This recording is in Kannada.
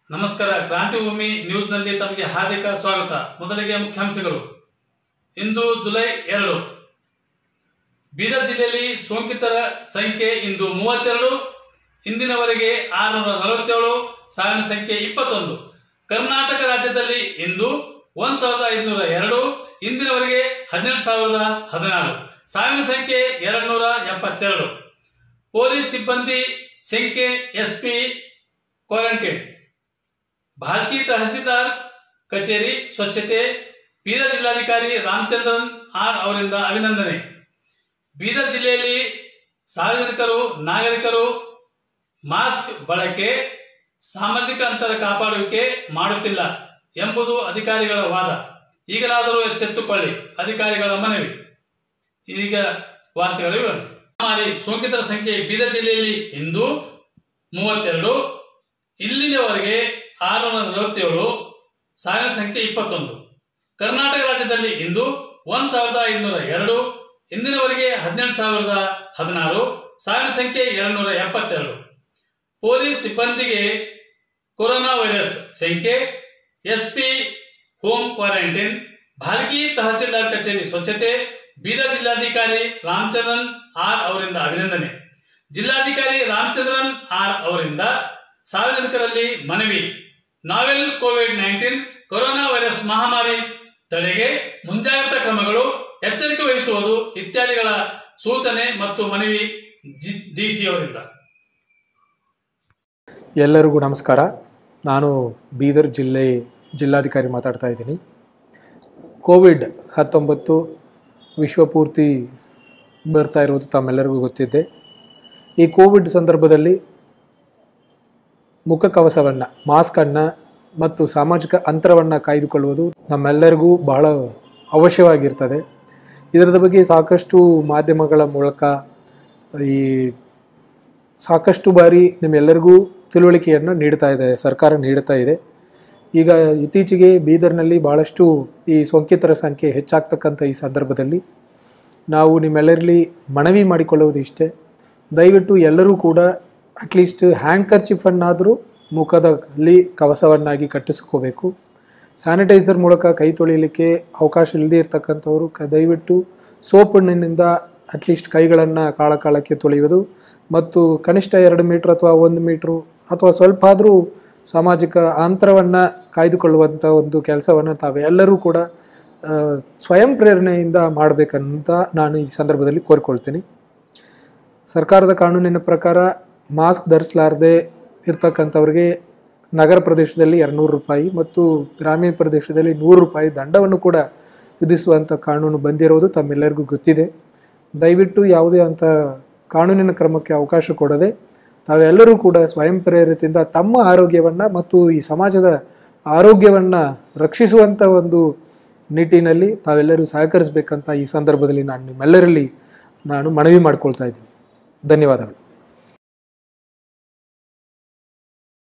ನಮಸ್ಕಾರ ಕ್ರಾಂತಿಭೂಮಿ ನ್ಯೂಸ್ನಲ್ಲಿ ತಮಗೆ ಹಾರ್ದಿಕ ಸ್ವಾಗತ ಮೊದಲಿಗೆ ಮುಖ್ಯಾಂಶಗಳು ಇಂದು ಜುಲೈ ಎರಡು ಬೀದರ್ ಜಿಲ್ಲೆಯಲ್ಲಿ ಸೋಂಕಿತರ ಸಂಖ್ಯೆ ಇಂದು ಮೂವತ್ತೆರಡು ಇಂದಿನವರೆಗೆ ಆರುನೂರ ನಲವತ್ತೇಳು ಸಾವಿನ ಸಂಖ್ಯೆ ಇಪ್ಪತ್ತೊಂದು ಕರ್ನಾಟಕ ರಾಜ್ಯದಲ್ಲಿ ಇಂದು ಒಂದು ಸಾವಿರದ ಐದುನೂರ ಎರಡು ಇಂದಿನವರೆಗೆ ಹದಿನೆಂಟು ಸಾವಿರದ ಹದಿನಾರು ಸಾವಿನ ಸಂಖ್ಯೆ ಎರಡು ನೂರ ಎಪ್ಪತ್ತೆರಡು ಪೊಲೀಸ್ ಸಿಬ್ಬಂದಿ ಸಂಖ್ಯೆ ಎಸ್ ಪಿ ಕ್ವಾರಂಟೈನ್ ಭಾಲ್ಕಿ ತಹಸೀಲ್ದಾರ್ ಕಚೇರಿ ಸ್ವಚ್ಛತೆ ಬೀದರ್ ಜಿಲ್ಲಾಧಿಕಾರಿ ರಾಮಚಂದ್ರನ್ ಆರ್ ಅವರಿಂದ ಅಭಿನಂದನೆ ಬೀದರ್ ಜಿಲ್ಲೆಯಲ್ಲಿ ಸಾರ್ವಜನಿಕರು ನಾಗರಿಕರು ಮಾಸ್ಕ್ ಬಳಕೆ ಸಾಮಾಜಿಕ ಅಂತರ ಕಾಪಾಡುವಿಕೆ ಮಾಡುತ್ತಿಲ್ಲ ಎಂಬುದು ಅಧಿಕಾರಿಗಳ ವಾದ ಈಗಲಾದರೂ ಎಚ್ಚೆತ್ತುಕೊಳ್ಳಿ ಅಧಿಕಾರಿಗಳ ಮನವಿ ಈಗ ವಾರ್ತೆಗಳ ವಿವರಣೆ ಮಹಾಮಾರಿ ಸೋಂಕಿತರ ಸಂಖ್ಯೆ ಬೀದರ್ ಜಿಲ್ಲೆಯಲ್ಲಿ ಇಂದು ಮೂವತ್ತೆರಡು ಇಲ್ಲಿನವರೆಗೆ ಆರುನೂರ ನಲವತ್ತೇಳು ಸಾವಿನ ಸಂಖ್ಯೆ ಇಪ್ಪತ್ತೊಂದು ಕರ್ನಾಟಕ ರಾಜ್ಯದಲ್ಲಿ ಇಂದು ಒಂದು ಸಾವಿರದ ಐದುನೂರ ಎರಡು ಇಂದಿನವರೆಗೆ ಹದಿನೆಂಟು ಸಾವಿರದ ಹದಿನಾರು ಸಾವಿನ ಸಂಖ್ಯೆ ಎರಡುನೂರ ಎಪ್ಪತ್ತೆರಡು ಪೊಲೀಸ್ ಸಿಬ್ಬಂದಿಗೆ ಕೊರೋನಾ ವೈರಸ್ ಸಂಖ್ಯೆ S P home quarantine Bhalki ತಹಸೀಲ್ದಾರ್ ಕಚೇರಿ ಸ್ವಚ್ಛತೆ ಬೀದರ್ ಜಿಲ್ಲಾಧಿಕಾರಿ ರಾಮಚಂದ್ರನ್ ಆರ್ ಅವರಿಂದ ಅಭಿನಂದನೆ ಜಿಲ್ಲಾಧಿಕಾರಿ ರಾಮಚಂದ್ರನ್ ಆರ್ ಅವರಿಂದ ಸಾರ್ವಜನಿಕರಲ್ಲಿ ಮನವಿ novel COVID nineteen corona virus ಮಹಾಮಾರಿ ತಡೆಗೆ ಮುಂಜಾಗ್ರತಾ ಕ್ರಮಗಳು ಎಚ್ಚರಿಕೆ ವಹಿಸುವುದು ಇತ್ಯಾದಿಗಳ ಸೂಚನೆ ಮತ್ತು ಮನವಿ ಡಿಸಿ ಅವರಿಂದ ಎಲ್ಲರಿಗೂ ನಮಸ್ಕಾರ ನಾನು ಬೀದರ್ ಜಿಲ್ಲೆ ಜಿಲ್ಲಾಧಿಕಾರಿ ಮಾತಾಡ್ತಾ ಇದ್ದೀನಿ ಕೋವಿಡ್ ಹತ್ತೊಂಬತ್ತು ವಿಶ್ವಪೂರ್ತಿ ಬರ್ತಾ ಇರೋದು ತಮ್ಮೆಲ್ಲರಿಗೂ ಗೊತ್ತಿದೆ ಈ ಕೋವಿಡ್ ಸಂದರ್ಭದಲ್ಲಿ ಮುಖಕವಸವನ್ನು ಮಾಸ್ಕನ್ನು ಮತ್ತು ಸಾಮಾಜಿಕ ಅಂತರವನ್ನು ಕಾಯ್ದುಕೊಳ್ಳುವುದು ನಮ್ಮೆಲ್ಲರಿಗೂ ಬಹಳ ಅವಶ್ಯವಾಗಿರ್ತದೆ ಇದರದ ಬಗ್ಗೆ ಸಾಕಷ್ಟು ಮಾಧ್ಯಮಗಳ ಮೂಲಕ ಈ ಸಾಕಷ್ಟು ಬಾರಿ ನಿಮ್ಮೆಲ್ಲರಿಗೂ ತಿಳುವಳಿಕೆಯನ್ನು ನೀಡ್ತಾ ಇದೆ ಸರ್ಕಾರ ನೀಡ್ತಾ ಇದೆ ಈಗ ಇತ್ತೀಚೆಗೆ ಬೀದರ್ನಲ್ಲಿ ಭಾಳಷ್ಟು ಈ ಸೋಂಕಿತರ ಸಂಖ್ಯೆ ಹೆಚ್ಚಾಗ್ತಕ್ಕಂಥ ಈ ಸಂದರ್ಭದಲ್ಲಿ ನಾವು ನಿಮ್ಮೆಲ್ಲರಲ್ಲಿ ಮನವಿ ಮಾಡಿಕೊಳ್ಳುವುದು ಇಷ್ಟೇ ದಯವಿಟ್ಟು ಎಲ್ಲರೂ ಕೂಡ ಅಟ್ಲೀಸ್ಟ್ ಹ್ಯಾಂಡ್ ಕರ್ಚಿಫನ್ನಾದರೂ ಮುಖದಲ್ಲಿ ಕವಸವನ್ನಾಗಿ ಕಟ್ಟಿಸ್ಕೋಬೇಕು ಸ್ಯಾನಿಟೈಸರ್ ಮೂಲಕ ಕೈ ತೊಳಿಲಿಕ್ಕೆ ಅವಕಾಶ ಇಲ್ಲದೆ ಇರತಕ್ಕಂಥವರು ಕ ದಯವಿಟ್ಟು ಸೋಪಣ್ಣಿನಿಂದ ಅಟ್ಲೀಸ್ಟ್ ಕೈಗಳನ್ನು ಕಾಳ ಕಾಲಕ್ಕೆ ತೊಳೆಯುವುದು ಮತ್ತು ಕನಿಷ್ಠ ಎರಡು ಮೀಟ್ರ್ ಅಥವಾ ಒಂದು ಮೀಟ್ರು ಅಥವಾ ಸ್ವಲ್ಪ ಆದರೂ ಸಾಮಾಜಿಕ ಅಂತರವನ್ನು ಕಾಯ್ದುಕೊಳ್ಳುವಂಥ ಒಂದು ಕೆಲಸವನ್ನು ತಾವೆಲ್ಲರೂ ಕೂಡ ಆ, ಸ್ವಯಂ ಪ್ರೇರಣೆಯಿಂದ ಮಾಡಬೇಕಂತ ನಾನು ಈ ಸಂದರ್ಭದಲ್ಲಿ ಕೋರಿಕೊಳ್ತೀನಿ ಸರ್ಕಾರದ ಕಾನೂನಿನ ಪ್ರಕಾರ ಮಾಸ್ಕ್ ಧರಿಸಲಾರದೆ ಇರ್ತಕ್ಕಂಥವ್ರಿಗೆ ನಗರ ಪ್ರದೇಶದಲ್ಲಿ ಎರಡುನೂರು ರೂಪಾಯಿ ಮತ್ತು ಗ್ರಾಮೀಣ ಪ್ರದೇಶದಲ್ಲಿ ನೂರು ರೂಪಾಯಿ ದಂಡವನ್ನು ಕೂಡ ವಿಧಿಸುವಂಥ ಕಾನೂನು ಬಂದಿರೋದು ತಮ್ಮೆಲ್ಲರಿಗೂ ಗೊತ್ತಿದೆ ದಯವಿಟ್ಟು ಯಾವುದೇ ಅಂಥ ಕಾನೂನಿನ ಕ್ರಮಕ್ಕೆ ಅವಕಾಶ ಕೊಡದೆ ತಾವೆಲ್ಲರೂ ಕೂಡ ಸ್ವಯಂ ಪ್ರೇರಿತದಿಂದ ತಮ್ಮ ಆರೋಗ್ಯವನ್ನು ಮತ್ತು ಈ ಸಮಾಜದ ಆರೋಗ್ಯವನ್ನು ರಕ್ಷಿಸುವಂಥ ಒಂದು ನಿಟ್ಟಿನಲ್ಲಿ ತಾವೆಲ್ಲರೂ ಸಹಕರಿಸಬೇಕಂತ ಈ ಸಂದರ್ಭದಲ್ಲಿ ನಾನು ನಿಮ್ಮೆಲ್ಲರಲ್ಲಿ ನಾನು ಮನವಿ ಮಾಡ್ಕೊಳ್ತಾ ಇದ್ದೀನಿ ಧನ್ಯವಾದಗಳು